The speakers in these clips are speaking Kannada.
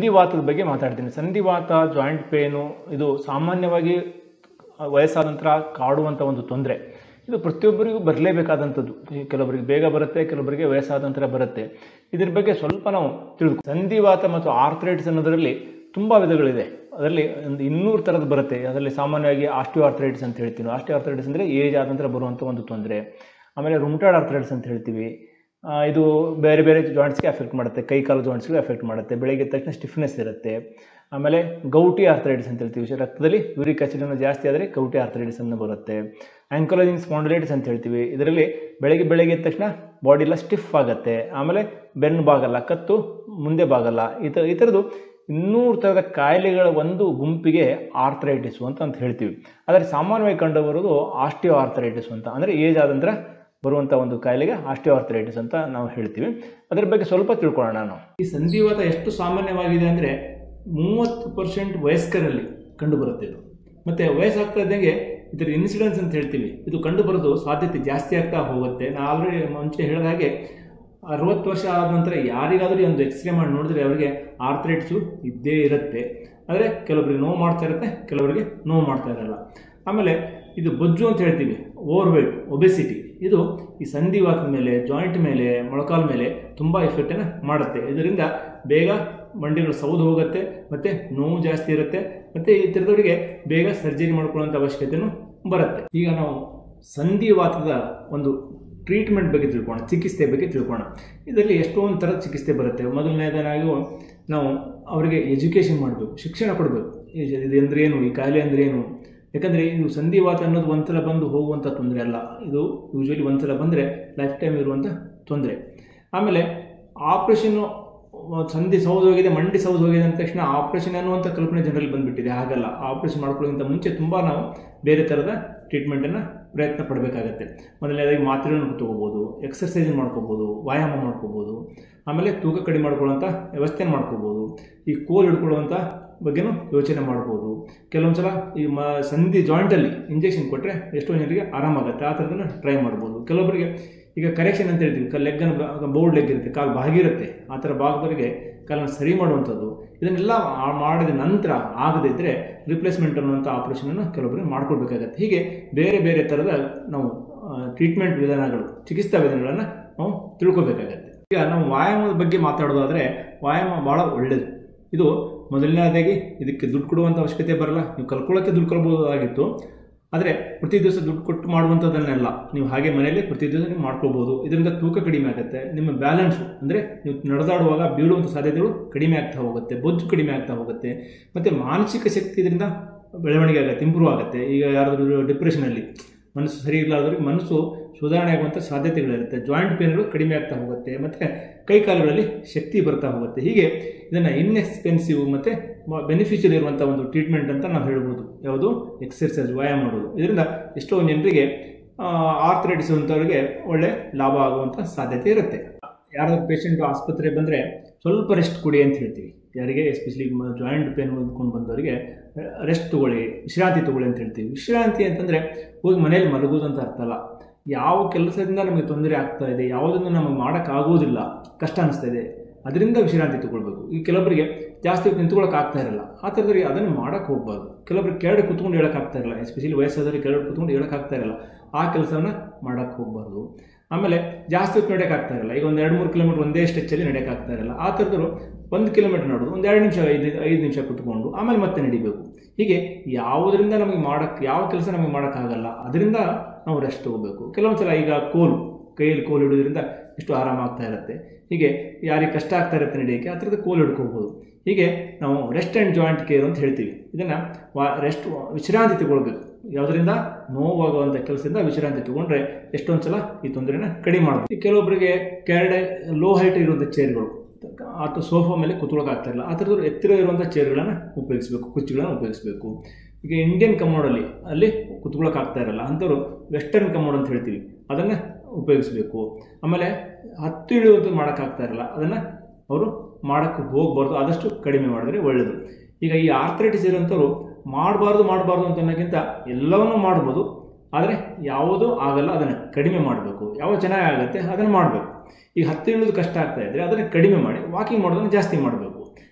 ಸಂಧಿವಾತದ ಬಗ್ಗೆ ಮಾತಾಡ್ತೀನಿ ಸಂಧಿವಾತ ಜಾಯಿಂಟ್ ಪೇನು ಇದು ಸಾಮಾನ್ಯವಾಗಿ ವಯಸ್ಸಾದ ನಂತರ ಕಾಡುವಂಥ ಒಂದು ತೊಂದರೆ ಇದು ಪ್ರತಿಯೊಬ್ಬರಿಗೂ ಬರಲೇಬೇಕಾದಂಥದ್ದು ಈ ಕೆಲವರಿಗೆ ಬೇಗ ಬರುತ್ತೆ ಕೆಲವರಿಗೆ ವಯಸ್ಸಾದ ನಂತರ ಬರುತ್ತೆ ಇದ್ರ ಬಗ್ಗೆ ಸ್ವಲ್ಪ ನಾವು ತಿಳಿದು ಸಂಧಿವಾತ ಮತ್ತು ಆರ್ಥರೈಟಿಸ್ ಅನ್ನೋದರಲ್ಲಿ ತುಂಬ ವಿಧಗಳಿದೆ ಅದರಲ್ಲಿ ಒಂದು ಇನ್ನೂರು ಥರದ್ದು ಬರುತ್ತೆ ಅದರಲ್ಲಿ ಸಾಮಾನ್ಯವಾಗಿ ಆಸ್ಟಿಯೋ ಆರ್ಥರೈಟಿಸ್ ಅಂತ ಹೇಳ್ತೀವಿ ಆಸ್ಟಿಯೋ ಆರ್ಥರೈಟಿಸ್ ಅಂದರೆ ಏಜ್ ಆದ ನಂತರ ಬರುವಂಥ ಒಂದು ತೊಂದರೆ ಆಮೇಲೆ ರುಮ್ಟಾಯ್ಡ್ ಆರ್ಥರೈಟಿಸ್ ಅಂತ ಹೇಳ್ತೀವಿ ಆ, ಇದು ಬೇರೆ ಬೇರೆ ಜಾಯಿಂಟ್ಸ್ಗೆ ಅಫೆಕ್ಟ್ ಮಾಡುತ್ತೆ ಕೈ ಕಾಲು ಜಾಯಿಂಟ್ಸ್ಗೆ ಅಫೆಕ್ಟ್ ಮಾಡುತ್ತೆ ಬೆಳಗ್ಗೆ ಎದ್ದ ತಕ್ಷಣ ಸ್ಟಿಫ್ನೆಸ್ ಇರುತ್ತೆ ಆಮೇಲೆ ಗೌಟಿ ಆರ್ಥರೈಟಿಸ್ ಅಂತ ಹೇಳ್ತೀವಿ ಸೊ ರಕ್ತದಲ್ಲಿ ಯೂರಿಕ್ ಆಸಿಡ್ ಅನ್ನು ಜಾಸ್ತಿ ಆದರೆ ಗೌಟಿ ಆರ್ಥರೈಟಿಸ್ ಅನ್ನು ಬರುತ್ತೆ ಆಂಕೋಲಜಿನ್ ಸ್ಪಾಂಡಿಲೈಟಿಸ್ ಅಂತ ಹೇಳ್ತೀವಿ ಇದರಲ್ಲಿ ಬೆಳಗ್ಗೆ ಬೆಳಗ್ಗೆ ಎದ್ದ ತಕ್ಷಣ ಬಾಡಿ ಎಲ್ಲ ಸ್ಟಿಫ್ ಆಗುತ್ತೆ ಆಮೇಲೆ ಬೆನ್ನು ಬಾಗಲ್ಲ ಕತ್ತು ಮುಂದೆ ಬಾಗಲ್ಲ ಈ ಥರ ಈ ಥರದ್ದು ಇನ್ನೂರು ಥರದ ಕಾಯಿಲೆಗಳ ಒಂದು ಗುಂಪಿಗೆ ಆರ್ಥರೈಟಿಸು ಅಂತ ಅಂತ ಹೇಳ್ತೀವಿ ಆದರೆ ಸಾಮಾನ್ಯವಾಗಿ ಕಂಡುಬರೋದು ಆಸ್ಟಿಯೋ ಆರ್ಥರೈಟಿಸ್ ಅಂತ ಅಂದರೆ ಏಜ್ ಆದ ನಂತರ ಬರುವಂಥ ಒಂದು ಕಾಯಿಲೆಗೆ ಆಸ್ಟಿಯೋ ಆರ್ಥರೈಟಿಸ್ ಅಂತ ನಾವು ಹೇಳ್ತೀವಿ ಅದರ ಬಗ್ಗೆ ಸ್ವಲ್ಪ ತಿಳ್ಕೊಳ್ಳೋಣ ನಾವು ಈ ಸಂಧಿವಾತ ಎಷ್ಟು ಸಾಮಾನ್ಯವಾಗಿದೆ ಅಂದರೆ ಮೂವತ್ತು ಪರ್ಸೆಂಟ್ ವಯಸ್ಕರಲ್ಲಿ ಕಂಡುಬರುತ್ತೆ ಇದು ಮತ್ತು ವಯಸ್ಸಾಗ್ತಾ ಇದ್ದಂಗೆ ಇದರ ಇನ್ಸಿಡೆನ್ಸ್ ಅಂತ ಹೇಳ್ತೀವಿ ಇದು ಕಂಡುಬರೋದು ಸಾಧ್ಯತೆ ಜಾಸ್ತಿ ಆಗ್ತಾ ಹೋಗುತ್ತೆ ನಾ ಆಲ್ರೆಡಿ ಮುಂಚೆ ಹೇಳಿದ ಹಾಗೆ ಅರವತ್ತು ವರ್ಷ ಆದ ನಂತರ ಯಾರಿಗಾದರೂ ಒಂದು ಎಕ್ಸ್ರೇ ಮಾಡಿ ನೋಡಿದ್ರೆ ಅವರಿಗೆ ಆರ್ಥರೈಟ್ಸು ಇದ್ದೇ ಇರುತ್ತೆ ಆದರೆ ಕೆಲವರಿಗೆ ನೋವು ಮಾಡ್ತಾ ಇರುತ್ತೆ ಕೆಲವರಿಗೆ ನೋವು ಮಾಡ್ತಾ ಇರಲ್ಲ ಆಮೇಲೆ ಇದು ಬೊಜ್ಜು ಅಂತ ಹೇಳ್ತೀವಿ ಓವರ್ ವೇಟ್ ಒಬೆಸಿಟಿ ಇದು ಈ ಸಂಧಿವಾತದ ಮೇಲೆ ಜಾಯಿಂಟ್ ಮೇಲೆ ಮೊಳಕಾಲ ಮೇಲೆ ತುಂಬ ಎಫೆಕ್ಟನ್ನು ಮಾಡುತ್ತೆ ಇದರಿಂದ ಬೇಗ ಮಂಡಿಗಳು ಸೌದು ಹೋಗುತ್ತೆ ಮತ್ತು ನೋವು ಜಾಸ್ತಿ ಇರುತ್ತೆ ಮತ್ತು ಈ ಥರದವರಿಗೆ ಬೇಗ ಸರ್ಜರಿ ಮಾಡ್ಕೊಳ್ಳೋಂಥ ಅವಶ್ಯಕತೆಯೂ ಬರುತ್ತೆ ಈಗ ನಾವು ಸಂಧಿವಾತದ ಒಂದು ಟ್ರೀಟ್ಮೆಂಟ್ ಬಗ್ಗೆ ತಿಳ್ಕೋಣ ಚಿಕಿತ್ಸೆ ಬಗ್ಗೆ ತಿಳ್ಕೋಣ ಇದರಲ್ಲಿ ಎಷ್ಟೊಂದು ಥರದ ಚಿಕಿತ್ಸೆ ಬರುತ್ತೆ ಮೊದಲನೇದಾಗಿ ನಾವು ಅವರಿಗೆ ಎಜುಕೇಷನ್ ಮಾಡಬೇಕು ಶಿಕ್ಷಣ ಕೊಡಬೇಕು ಇದು ಅಂದ್ರೆ ಏನು ಈ ಕಾಯಿಲೆ ಅಂದ್ರೆ ಏನು ಯಾಕಂದರೆ ಇದು ಸಂಧಿವಾತ ಅನ್ನೋದು ಒಂದ್ಸಲ ಬಂದು ಹೋಗುವಂಥ ತೊಂದರೆ ಅಲ್ಲ ಇದು ಯೂಶ್ವಲಿ ಒಂದ್ಸಲ ಬಂದರೆ ಲೈಫ್ ಟೈಮ್ ಇರುವಂಥ ತೊಂದರೆ ಆಮೇಲೆ ಆಪ್ರೇಷನ್ನು ಸಂಧಿ ಸೌದು ಹೋಗಿದೆ ಮಂಡಿ ಸೌದು ಹೋಗಿದೆ ಅಂದ ತಕ್ಷಣ ಆಪ್ರೇಷನ್ ಅನ್ನುವಂಥ ಕಲ್ಪನೆ ಜನರಲ್ಲಿ ಬಂದುಬಿಟ್ಟಿದೆ ಹಾಗಲ್ಲ ಆಪ್ರೇಷನ್ ಮಾಡ್ಕೊಳ್ಳೋಕ್ಕಿಂತ ಮುಂಚೆ ತುಂಬ ನಾವು ಬೇರೆ ಥರದ ಟ್ರೀಟ್ಮೆಂಟನ್ನು ಪ್ರಯತ್ನ ಪಡಬೇಕಾಗತ್ತೆ ಮೊದಲನೇದಾಗಿ ಮಾತ್ರೆಗಳನ್ನು ತಗೋಬೋದು ಎಕ್ಸರ್ಸೈಸ್ ಮಾಡ್ಕೋಬೋದು ವ್ಯಾಯಾಮ ಮಾಡ್ಕೋಬೋದು ಆಮೇಲೆ ತೂಕ ಕಡಿಮೆ ಮಾಡ್ಕೊಳ್ಳೋಂಥ ವ್ಯವಸ್ಥೆ ಮಾಡ್ಕೋಬೋದು ಈ ಕೋಲ್ ಹಿಡ್ಕೊಳ್ಳುವಂಥ ಬಗ್ಗೆನೂ ಯೋಚನೆ ಮಾಡ್ಬೋದು ಕೆಲವೊಂದು ಸಲ ಈ ಮ ಸಂಧಿ ಜಾಯಿಂಟಲ್ಲಿ ಇಂಜೆಕ್ಷನ್ ಕೊಟ್ಟರೆ ಎಷ್ಟೋ ಜನರಿಗೆ ಆರಾಮಾಗುತ್ತೆ ಆ ಥರದನ್ನು ಟ್ರೈ ಮಾಡ್ಬೋದು ಕೆಲವೊಬ್ಬರಿಗೆ ಈಗ ಕರೆಕ್ಷನ್ ಅಂತ ಹೇಳ್ತೀವಿ ಕಲ್ ಲೆಗ್ಗನ್ನು ಬೋರ್ಡ್ ಲೆಗ್ ಇರುತ್ತೆ ಕಾಲು ಬಾಗಿರುತ್ತೆ ಆ ಥರ ಭಾಗದವರಿಗೆ ಕಾಲನ್ನು ಸರಿ ಮಾಡುವಂಥದ್ದು ಇದನ್ನೆಲ್ಲ ಆ- ಮಾಡಿದ ನಂತರ ಆಗದೇ ಇದ್ದರೆ ರಿಪ್ಲೇಸ್ಮೆಂಟ್ ಅನ್ನುವಂಥ ಆಪ್ರೇಷನನ್ನು ಕೆಲವೊಬ್ಬರಿಗೆ ಮಾಡ್ಕೊಳ್ಬೇಕಾಗತ್ತೆ ಹೀಗೆ ಬೇರೆ ಬೇರೆ ಥರದ ನಾವು ಟ್ರೀಟ್ಮೆಂಟ್ ವಿಧಾನಗಳು ಚಿಕಿತ್ಸಾ ವಿಧಾನಗಳನ್ನು ನಾವು ತಿಳ್ಕೊಬೇಕಾಗತ್ತೆ ಈಗ ನಾವು ವ್ಯಾಯಾಮದ ಬಗ್ಗೆ ಮಾತಾಡೋದಾದರೆ ವ್ಯಾಯಾಮ ಭಾಳ ಒಳ್ಳೆಯದು ಇದು ಮೊದಲನೇದಾಗಿ ಇದಕ್ಕೆ ದುಡ್ಡು ಕೊಡುವಂಥ ಅವಶ್ಯಕತೆ ಬರಲ್ಲ ನೀವು ಕಲ್ಕೊಳ್ಳೋಕ್ಕೆ ದುಡ್ಡು ಕೊಡ್ಬೋದಾಗಿತ್ತು ಆದರೆ ಪ್ರತಿ ದಿವಸ ದುಡ್ಡು ಕೊಟ್ಟು ಮಾಡುವಂಥದ್ದನ್ನೆಲ್ಲ ನೀವು ಹಾಗೆ ಮನೆಯಲ್ಲಿ ಪ್ರತಿ ದಿವಸ ನೀವು ಮಾಡ್ಕೋಬೋದು ಇದರಿಂದ ತೂಕ ಕಡಿಮೆ ಆಗುತ್ತೆ ನಿಮ್ಮ ಬ್ಯಾಲೆನ್ಸು ಅಂದರೆ ನೀವು ನಡೆದಾಡುವಾಗ ಬೀಳುವಂಥ ಸಾಧ್ಯತೆಗಳು ಕಡಿಮೆ ಆಗ್ತಾ ಹೋಗುತ್ತೆ ಬೊಜ್ಜು ಕಡಿಮೆ ಆಗ್ತಾ ಹೋಗುತ್ತೆ ಮತ್ತು ಮಾನಸಿಕ ಶಕ್ತಿ ಇದರಿಂದ ಬೆಳವಣಿಗೆ ಆಗುತ್ತೆ ಇಂಪ್ರೂವ್ ಆಗುತ್ತೆ ಈಗ ಯಾರಾದರೂ ಡಿಪ್ರೆಷನಲ್ಲಿ ಮನಸ್ಸು ಸರಿ ಇರಲಾರ್ದವ್ರಿಗೆ ಮನಸ್ಸು ಸುಧಾರಣೆ ಆಗುವಂಥ ಸಾಧ್ಯತೆಗಳಿರುತ್ತೆ ಜಾಯಿಂಟ್ ಪೇನ್ಗಳು ಕಡಿಮೆ ಆಗ್ತಾ ಹೋಗುತ್ತೆ ಮತ್ತು ಕೈಕಾಲುಗಳಲ್ಲಿ ಶಕ್ತಿ ಬರ್ತಾ ಹೋಗುತ್ತೆ ಹೀಗೆ ಇದನ್ನು ಇನ್ಎಕ್ಸ್ಪೆನ್ಸಿವ್ ಮತ್ತು ಬೆನಿಫಿಷಿಯಲ್ ಇರುವಂಥ ಒಂದು ಟ್ರೀಟ್ಮೆಂಟ್ ಅಂತ ನಾವು ಹೇಳ್ಬೋದು ಯಾವುದು ಎಕ್ಸರ್ಸೈಸ್ ವ್ಯಾಯಾಮ ಮಾಡೋದು ಇದರಿಂದ ಎಷ್ಟೋ ಜನರಿಗೆ ಆರ್ಥರೈಟಿಸ್ ಅಂಥವ್ರಿಗೆ ಒಳ್ಳೆ ಲಾಭ ಆಗುವಂಥ ಸಾಧ್ಯತೆ ಇರುತ್ತೆ ಯಾರಾದ್ರೂ ಪೇಷಂಟು ಆಸ್ಪತ್ರೆಗೆ ಬಂದರೆ ಸ್ವಲ್ಪ ರೆಸ್ಟ್ ಕೊಡಿ ಅಂತ ಹೇಳ್ತೀವಿ ಯಾರಿಗೆ ಎಸ್ಪೆಷಲಿ ಜಾಯಿಂಟ್ ಪೇನ್ ಹೊಂದ್ಕೊಂಡು ಬಂದವರಿಗೆ ರೆಸ್ಟ್ ತೊಗೊಳ್ಳಿ ವಿಶ್ರಾಂತಿ ತೊಗೊಳ್ಳಿ ಅಂತ ಹೇಳ್ತೀವಿ ವಿಶ್ರಾಂತಿ ಅಂತಂದರೆ ಹೋಗಿ ಮನೇಲಿ ಮಲಗೋದು ಅಂತ ಅರ್ಥ ಅಲ್ಲ ಯಾವ ಕೆಲಸದಿಂದ ನಮಗೆ ತೊಂದರೆ ಆಗ್ತಾ ಇದೆ ಯಾವುದನ್ನು ನಮಗೆ ಮಾಡೋಕ್ಕಾಗೋದಿಲ್ಲ ಕಷ್ಟ ಅನಿಸ್ತಾ ಇದೆ ಅದರಿಂದ ವಿಶ್ರಾಂತಿ ತಗೊಳ್ಬೇಕು ಈ ಕೆಲವರಿಗೆ ಜಾಸ್ತಿ ಹೊತ್ತು ನಿಂತ್ಕೊಳ್ಳೋಕೆ ಆಗ್ತಾ ಇರಲ್ಲ ಆ ಥರದವ್ರಿಗೆ ಅದನ್ನು ಮಾಡೋಕ್ಕೆ ಹೋಗ್ಬಾರ್ದು ಕೆಲವರಿಗೆ ಕೆಳಗಡೆ ಕುತ್ಕೊಂಡು ಹೇಳೋಕ್ಕಾಗ್ತಾ ಇರಲ್ಲ ಎಸ್ಪೆಷಲಿ ವಯಸ್ಸಾದವ್ರಿಗೆ ಕೆಳಗಡೆ ಕುತ್ಕೊಂಡು ಹೇಳೋಕ್ಕಾಗ್ತಾ ಇರಲ್ಲ ಆ ಕೆಲಸವನ್ನು ಮಾಡೋಕ್ಕೆ ಹೋಗ್ಬಾರ್ದು ಆಮೇಲೆ ಜಾಸ್ತಿ ಹೊತ್ತು ನಡೆಯೋಕ್ಕಾಗ್ತಾ ಇರಲ್ಲ ಈಗ ಒಂದು ಎರಡು ಮೂರು ಕಿಲೋಮೀಟರ್ ಒಂದೇ ಸ್ಟೆಚ್ಚಲ್ಲಿ ನಡೆಯೋಕ್ಕಾಗ್ತಾ ಇರಲ್ಲ ಆ ಥರದವರು ಒಂದು ಕಿಲೋಮೀಟರ್ ನಡೆದು ಒಂದು ಎರಡು ನಿಮಿಷ ಐದು ಐದು ನಿಮಿಷ ಕುತ್ಕೊಂಡು ಆಮೇಲೆ ಮತ್ತೆ ನಡಿಬೇಕು ಹೀಗೆ ಯಾವುದರಿಂದ ನಮಗೆ ಮಾಡೋಕ್ಕೆ ಯಾವ ಕೆಲಸ ನಮಗೆ ಮಾಡೋಕ್ಕಾಗಲ್ಲ ಅದರಿಂದ ನಾವು ರೆಸ್ಟ್ ತೊಗೋಬೇಕು ಕೆಲವೊಂದು ಸಲ ಈಗ ಕೋಲು ಕೈಯಲ್ಲಿ ಕೋಲು ಹಿಡಿಯೋದ್ರಿಂದ ಎಷ್ಟು ಆರಾಮ ಆಗ್ತಾ ಇರುತ್ತೆ ಹೀಗೆ ಯಾರಿಗೆ ಕಷ್ಟ ಆಗ್ತಾ ಇರುತ್ತೆ ನಡೆಯೋಕ್ಕೆ ಆ ಥರದ ಕೋಲು ಹಿಡ್ಕೋಬೋದು ಹೀಗೆ ನಾವು ರೆಸ್ಟ್ ಆ್ಯಂಡ್ ಜಾಯಿಂಟ್ ಕೇರ್ ಅಂತ ಹೇಳ್ತೀವಿ ಇದನ್ನು ವಾ ರೆಸ್ಟ್ ವಿಶ್ರಾಂತಿ ತಗೊಳ್ಬೇಕು ಯಾವುದರಿಂದ ನೋವಾಗುವಂಥ ಕೆಲಸದಿಂದ ವಿಶ್ರಾಂತಿ ತಗೊಂಡ್ರೆ ಎಷ್ಟೊಂದು ಸಲ ಈ ತೊಂದರೆನ ಕಡಿಮೆ ಮಾಡ್ಬೋದು ಈ ಕೆಲವೊಬ್ಬರಿಗೆ ಕೆರಡೆ ಲೋ ಹೈಟ್ ಇರುವಂಥ ಚೇರ್ಗಳು ಅಥವಾ ಸೋಫಾ ಮೇಲೆ ಕುತ್ಕೊಳ್ಳೋಕೆ ಇಲ್ಲ ಆ ಥರದ್ದು ಎತ್ತರ ಇರುವಂಥ ಚೇರ್ಗಳನ್ನು ಉಪಯೋಗಿಸಬೇಕು ಕುರ್ಚಿಗಳನ್ನು ಉಪಯೋಗಿಸಬೇಕು ಈಗ ಇಂಡಿಯನ್ ಕಮೋಡಲ್ಲಿ ಅಲ್ಲಿ ಕುತ್ಕೊಳ್ಳೋಕೆ ಆಗ್ತಾ ಇರಲ್ಲ ಅಂಥವ್ರು ವೆಸ್ಟರ್ನ್ ಕಮೋಡ್ ಅಂತ ಹೇಳ್ತೀವಿ ಅದನ್ನು ಉಪಯೋಗಿಸಬೇಕು ಆಮೇಲೆ ಹತ್ತು ಇಳಿಯುವಂಥದ್ದು ಮಾಡೋಕ್ಕಾಗ್ತಾ ಇರಲ್ಲ ಅದನ್ನು ಅವರು ಮಾಡೋಕ್ಕೆ ಹೋಗಬಾರ್ದು ಆದಷ್ಟು ಕಡಿಮೆ ಮಾಡಿದ್ರೆ ಒಳ್ಳೆಯದು ಈಗ ಈ ಆರ್ಥರೈಟಿಸ್ ಇರೋಂಥವ್ರು ಮಾಡಬಾರ್ದು ಮಾಡಬಾರ್ದು ಅಂತ ಅನ್ನೋಕ್ಕಿಂತ ಎಲ್ಲವನ್ನೂ ಮಾಡ್ಬೋದು ಆದರೆ ಯಾವುದೂ ಆಗಲ್ಲ ಅದನ್ನು ಕಡಿಮೆ ಮಾಡಬೇಕು ಯಾವ ಚೆನ್ನಾಗಿ ಆಗುತ್ತೆ ಅದನ್ನು ಮಾಡಬೇಕು ಈಗ ಹತ್ತು ಇಳಿದು ಕಷ್ಟ ಆಗ್ತಾ ಇದ್ದರೆ ಅದನ್ನು ಕಡಿಮೆ ಮಾಡಿ ವಾಕಿಂಗ್ ಮಾಡೋದನ್ನು ಜಾಸ್ತಿ ಮಾಡಬೇಕು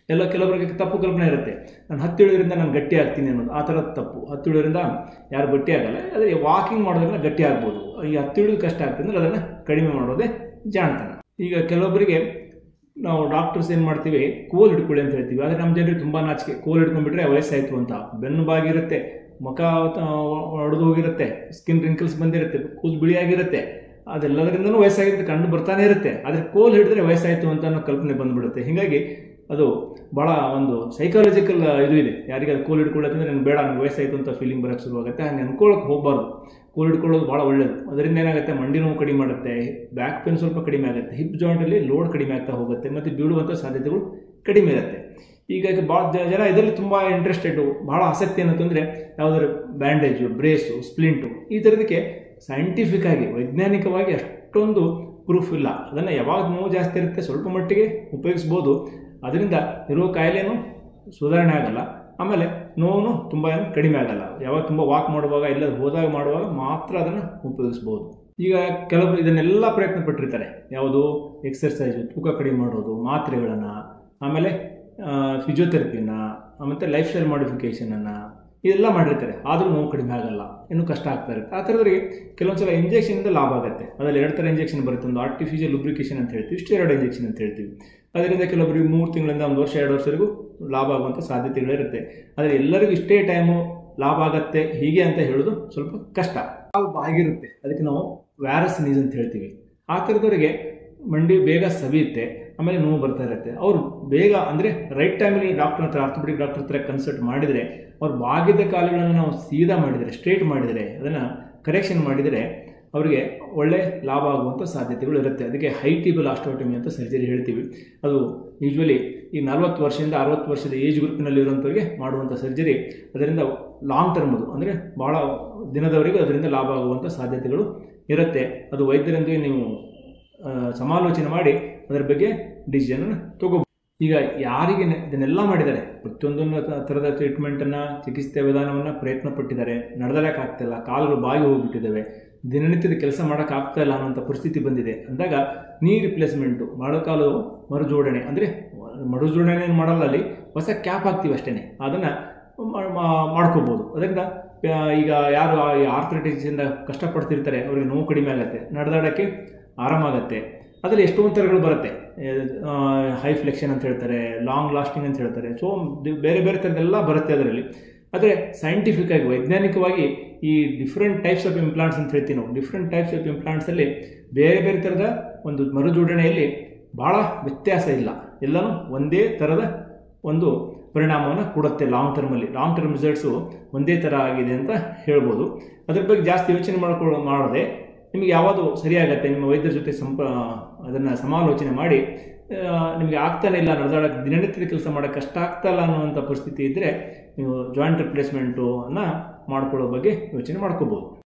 ಎಲ್ಲ ಕೆಲವರಿಗೆ ತಪ್ಪು ಕಲ್ಪನೆ ಇರುತ್ತೆ ನಾನು ಹತ್ತಿಳಿಯೋದ್ರಿಂದ ನಾನು ಗಟ್ಟಿ ಆಗ್ತೀನಿ ಅನ್ನೋದು ಆ ಥರದ ತಪ್ಪು ಹತ್ತಿಳಿಯೋದ್ರಿಂದ ಯಾರು ಗಟ್ಟಿ ಆಗಲ್ಲ ಆದರೆ ವಾಕಿಂಗ್ ಮಾಡೋದ್ರಿಂದ ಗಟ್ಟಿ ಆಗ್ಬೋದು ಈ ಹತ್ತಿಳಿಯೋದು ಕಷ್ಟ ಆಗ್ತದೆ ಅಂದರೆ ಅದನ್ನು ಕಡಿಮೆ ಮಾಡೋದೇ ಜಾಣತನ ಈಗ ಕೆಲವೊಬ್ಬರಿಗೆ ನಾವು ಡಾಕ್ಟರ್ಸ್ ಏನು ಮಾಡ್ತೀವಿ ಕೋಲ್ ಹಿಡ್ಕೊಳ್ಳಿ ಅಂತ ಹೇಳ್ತೀವಿ ಆದರೆ ನಮ್ಮ ಜನರಿಗೆ ತುಂಬ ನಾಚಿಕೆ ಕೋಲ್ ಹಿಡ್ಕೊಂಡ್ಬಿಟ್ರೆ ವಯಸ್ಸಾಯಿತು ಅಂತ ಬೆನ್ನು ಬಾಗಿರುತ್ತೆ ಮುಖ ಒಡೆದು ಹೋಗಿರುತ್ತೆ ಸ್ಕಿನ್ ರಿಂಕಲ್ಸ್ ಬಂದಿರುತ್ತೆ ಕೂದಲು ಬಿಳಿಯಾಗಿರುತ್ತೆ ಅದೆಲ್ಲದರಿಂದನೂ ವಯಸ್ಸಾಗಿರುತ್ತೆ ಕಂಡು ಬರ್ತಾನೆ ಇರುತ್ತೆ ಆದರೆ ಕೋಲ್ ಹಿಡಿದ್ರೆ ವಯಸ್ಸಾಯಿತು ಅಂತ ಅನ್ನೋ ಕಲ್ಪನೆ ಬಂದ್ಬಿಡುತ್ತೆ ಹೀಗಾಗಿ ಅದು ಭಾಳ ಒಂದು ಸೈಕಾಲಜಿಕಲ್ ಇದು ಇದೆ ಯಾರಿಗೆ ಅದು ಕೋಲ್ ಹಿಡ್ಕೊಳ್ಳೋದಂದ್ರೆ ನನಗೆ ಬೇಡ ನನಗೆ ವಯಸ್ಸಾಯಿತು ಅಂತ ಫೀಲಿಂಗ್ ಬರೋಕ್ಕೆ ಶುರುವಾಗುತ್ತೆ ಹಂಗೆ ಅನ್ಕೊಳ್ಳೋಕೆ ಹೋಗಬಾರ್ದು ಕೋಲ್ ಹಿಡ್ಕೊಳ್ಳೋದು ಭಾಳ ಒಳ್ಳೆಯದು ಅದರಿಂದ ಏನಾಗುತ್ತೆ ಮಂಡಿ ನೋವು ಕಡಿಮೆ ಮಾಡುತ್ತೆ ಬ್ಯಾಕ್ ಪೇನ್ ಸ್ವಲ್ಪ ಕಡಿಮೆ ಆಗುತ್ತೆ ಹಿಪ್ ಜಾಯಿಂಟಲ್ಲಿ ಲೋಡ್ ಕಡಿಮೆ ಆಗ್ತಾ ಹೋಗುತ್ತೆ ಮತ್ತು ಬೀಳುವಂಥ ಸಾಧ್ಯತೆಗಳು ಕಡಿಮೆ ಇರುತ್ತೆ ಈಗ ಭಾಳ ಜನ ಇದರಲ್ಲಿ ತುಂಬ ಇಂಟ್ರೆಸ್ಟೆಡು ಭಾಳ ಆಸಕ್ತಿ ಏನಂತಂದರೆ ಯಾವುದಾದ್ರು ಬ್ಯಾಂಡೇಜು ಬ್ರೇಸು ಸ್ಪ್ಲಿಂಟು ಈ ಥರದಕ್ಕೆ ಸೈಂಟಿಫಿಕ್ ಆಗಿ ವೈಜ್ಞಾನಿಕವಾಗಿ ಅಷ್ಟೊಂದು ಪ್ರೂಫ್ ಇಲ್ಲ ಅದನ್ನು ಯಾವಾಗ ನೋವು ಜಾಸ್ತಿ ಇರುತ್ತೆ ಸ್ವಲ್ಪ ಮಟ್ಟಿಗೆ ಉಪಯೋಗಿಸ್ಬೋದು ಅದರಿಂದ ಇರುವ ಕಾಯಿಲೆನೂ ಸುಧಾರಣೆ ಆಗಲ್ಲ ಆಮೇಲೆ ನೋವು ತುಂಬ ಏನು ಕಡಿಮೆ ಆಗಲ್ಲ ಯಾವಾಗ ತುಂಬ ವಾಕ್ ಮಾಡುವಾಗ ಇಲ್ಲ ಹೋದಾಗ ಮಾಡುವಾಗ ಮಾತ್ರ ಅದನ್ನು ಉಪಯೋಗಿಸ್ಬೋದು ಈಗ ಕೆಲವರು ಇದನ್ನೆಲ್ಲ ಪ್ರಯತ್ನ ಪಟ್ಟಿರ್ತಾರೆ ಯಾವುದು ಎಕ್ಸರ್ಸೈಸು ತೂಕ ಕಡಿಮೆ ಮಾಡೋದು ಮಾತ್ರೆಗಳನ್ನು ಆಮೇಲೆ ಫಿಸಿಯೋಥೆರಪಿನ ಮತ್ತು ಲೈಫ್ ಸ್ಟೈಲ್ ಮಾಡಿಫಿಕೇಷನನ್ನು ಇದೆಲ್ಲ ಮಾಡಿರ್ತಾರೆ ಆದರೂ ನೋವು ಕಡಿಮೆ ಆಗಲ್ಲ ಇನ್ನೂ ಕಷ್ಟ ಆಗ್ತಾ ಇರುತ್ತೆ ಆ ಥರದ್ರಿಗೆ ಕೆಲವೊಂದು ಸಲ ಇಂಜೆಕ್ಷನಿಂದ ಲಾಭ ಆಗುತ್ತೆ ಅದರಲ್ಲಿ ಎರಡು ಥರ ಇಂಜೆಕ್ಷನ್ ಬರುತ್ತೆ ಒಂದು ಆರ್ಟಿಫಿಷಿಯಲ್ ಲುಬ್ರಿಕೇಷನ್ ಅಂತ ಹೇಳ್ತೀವಿ ಸ್ಟೆರಾಯ್ಡ್ ಇಂಜೆಕ್ಷನ್ ಅಂತ ಹೇಳ್ತೀವಿ ಅದರಿಂದ ಕೆಲವೊಬ್ಬರಿಗೆ ಮೂರು ತಿಂಗಳಿಂದ ಒಂದು ವರ್ಷ ಎರಡು ವರ್ಷವರೆಗೂ ಲಾಭ ಆಗುವಂಥ ಸಾಧ್ಯತೆಗಳಿರುತ್ತೆ ಆದರೆ ಎಲ್ಲರಿಗೂ ಇಷ್ಟೇ ಟೈಮು ಲಾಭ ಆಗತ್ತೆ ಹೀಗೆ ಅಂತ ಹೇಳೋದು ಸ್ವಲ್ಪ ಕಷ್ಟ ಸ್ವಲ್ಪ ಆಗಿರುತ್ತೆ ಅದಕ್ಕೆ ನಾವು ವ್ಯಾರಸ್ ನೀಸ್ ಅಂತ ಹೇಳ್ತೀವಿ ಆ ಥರದವರಿಗೆ ಮಂಡಿ ಬೇಗ ಸವಿಯುತ್ತೆ ಆಮೇಲೆ ನೋವು ಬರ್ತಾ ಇರುತ್ತೆ ಅವರು ಬೇಗ ಅಂದರೆ ರೈಟ್ ಟೈಮಲ್ಲಿ ಡಾಕ್ಟರ್ ಹತ್ರ ಆರ್ಥೋಪೆಡಿಕ್ ಡಾಕ್ಟರ್ ಹತ್ರ ಕನ್ಸಲ್ಟ್ ಮಾಡಿದರೆ ಅವ್ರು ಬಾಗಿದ ಕಾಲುಗಳನ್ನು ನಾವು ಸೀದಾ ಮಾಡಿದರೆ ಸ್ಟ್ರೇಟ್ ಮಾಡಿದರೆ ಅದನ್ನು ಕರೆಕ್ಷನ್ ಮಾಡಿದರೆ ಅವರಿಗೆ ಒಳ್ಳೆ ಲಾಭ ಆಗುವಂಥ ಸಾಧ್ಯತೆಗಳು ಇರುತ್ತೆ ಅದಕ್ಕೆ ಹೈಟಿಬಲ್ ಆಸ್ಟೋಟಮಿ ಅಂತ ಸರ್ಜರಿ ಹೇಳ್ತೀವಿ ಅದು ಯೂಶ್ವಲಿ ಈ ನಲ್ವತ್ತು ವರ್ಷದಿಂದ ಅರವತ್ತು ವರ್ಷದ ಏಜ್ ಗ್ರೂಪ್ನಲ್ಲಿರುವಂಥವ್ರಿಗೆ ಮಾಡುವಂಥ ಸರ್ಜರಿ ಅದರಿಂದ ಲಾಂಗ್ ಟರ್ಮ್ ಅದು ಅಂದರೆ ಭಾಳ ದಿನದವರೆಗೂ ಅದರಿಂದ ಲಾಭ ಆಗುವಂಥ ಸಾಧ್ಯತೆಗಳು ಇರುತ್ತೆ ಅದು ವೈದ್ಯರೊಂದಿಗೆ ನೀವು ಸಮಾಲೋಚನೆ ಮಾಡಿ ಅದರ ಬಗ್ಗೆ ಡಿಸಿಷನ್ ತಗೋ ಈಗ ಯಾರಿಗೆ ಇದನ್ನೆಲ್ಲ ಮಾಡಿದ್ದಾರೆ ಪ್ರತಿಯೊಂದನ್ನು ಥರದ ಟ್ರೀಟ್ಮೆಂಟನ್ನು ಚಿಕಿತ್ಸೆ ವಿಧಾನವನ್ನು ಪ್ರಯತ್ನ ಪಟ್ಟಿದ್ದಾರೆ ನಡೆದಲಕ್ಕೆ ಆಗ್ತಾಯಿಲ್ಲ ಕಾಲುಗಳು ಬಾಗಿ ಹೋಗ್ಬಿಟ್ಟಿದ್ದಾವೆ ದಿನನಿತ್ಯದ ಕೆಲಸ ಮಾಡೋಕ್ಕಾಗ್ತಾ ಇಲ್ಲ ಅನ್ನೋಂಥ ಪರಿಸ್ಥಿತಿ ಬಂದಿದೆ ಅಂದಾಗ ನೀ ರಿಪ್ಲೇಸ್ಮೆಂಟು ಮೊಳಕಾಲು ಮರುಜೋಡಣೆ ಅಂದರೆ ಮರುಜೋಡಣೆ ಮಾಡಲ್ಲ ಅಲ್ಲಿ ಹೊಸ ಕ್ಯಾಪ್ ಹಾಕ್ತೀವಿ ಅಷ್ಟೇ ಅದನ್ನು ಮಾಡ್ಕೋಬೋದು ಅದರಿಂದ ಈಗ ಯಾರು ಆರ್ಥ್ರೈಟಿಸಿಂದ ಕಷ್ಟಪಡ್ತಿರ್ತಾರೆ ಅವ್ರಿಗೆ ನೋವು ಕಡಿಮೆ ಆಗುತ್ತೆ ನಡೆದಾಡೋಕ್ಕೆ ಆರಾಮಾಗತ್ತೆ ಅದರಲ್ಲಿ ಎಷ್ಟೊಂದು ಥರಗಳು ಬರುತ್ತೆ ಹೈ ಫ್ಲೆಕ್ಷನ್ ಅಂತ ಹೇಳ್ತಾರೆ ಲಾಂಗ್ ಲಾಸ್ಟಿಂಗ್ ಅಂತ ಹೇಳ್ತಾರೆ ಸೊ ಬೇರೆ ಬೇರೆ ಥರದ್ದೆಲ್ಲ ಬರುತ್ತೆ ಅದರಲ್ಲಿ ಆದರೆ ಸೈಂಟಿಫಿಕ್ ಆಗಿ ವೈಜ್ಞಾನಿಕವಾಗಿ ಈ ಡಿಫ್ರೆಂಟ್ ಟೈಪ್ಸ್ ಆಫ್ ಇಂಪ್ಲಾಂಟ್ಸ್ ಅಂತ ಹೇಳ್ತೀವಿ ನಾವು ಡಿಫ್ರೆಂಟ್ ಟೈಪ್ಸ್ ಆಫ್ ಇಂಪ್ಲಾಂಟ್ಸಲ್ಲಿ ಬೇರೆ ಬೇರೆ ಥರದ ಒಂದು ಮರುಜೋಡಣೆಯಲ್ಲಿ ಭಾಳ ವ್ಯತ್ಯಾಸ ಇಲ್ಲ ಎಲ್ಲನೂ ಒಂದೇ ಥರದ ಒಂದು ಪರಿಣಾಮವನ್ನು ಕೊಡುತ್ತೆ ಲಾಂಗ್ ಟರ್ಮಲ್ಲಿ ಲಾಂಗ್ ಟರ್ಮ್ ರಿಸಲ್ಟ್ಸು ಒಂದೇ ಥರ ಆಗಿದೆ ಅಂತ ಹೇಳ್ಬೋದು ಅದ್ರ ಬಗ್ಗೆ ಜಾಸ್ತಿ ಯೋಚನೆ ಮಾಡ್ಕೊಳ್ಳೋ ಮಾಡದೆ ನಿಮಗೆ ಯಾವುದು ಸರಿಯಾಗತ್ತೆ ನಿಮ್ಮ ವೈದ್ಯರ ಜೊತೆ ಸಂಪ ಅದನ್ನು ಸಮಾಲೋಚನೆ ಮಾಡಿ ನಿಮಗೆ ಆಗ್ತಾನೆ ಇಲ್ಲ ನಡೆದಾಡೋಕ್ಕೆ ದಿನನಿತ್ಯದ ಕೆಲಸ ಮಾಡೋಕ್ಕೆ ಕಷ್ಟ ಆಗ್ತಾಯಿಲ್ಲ ಅನ್ನುವಂಥ ಪರಿಸ್ಥಿತಿ ಇದ್ದರೆ ನೀವು ಜಾಯಿಂಟ್ ರಿಪ್ಲೇಸ್ಮೆಂಟು ಅನ್ನು ಮಾಡ್ಕೊಳ್ಳೋ ಬಗ್ಗೆ ಯೋಚನೆ ಮಾಡ್ಕೋಬೋದು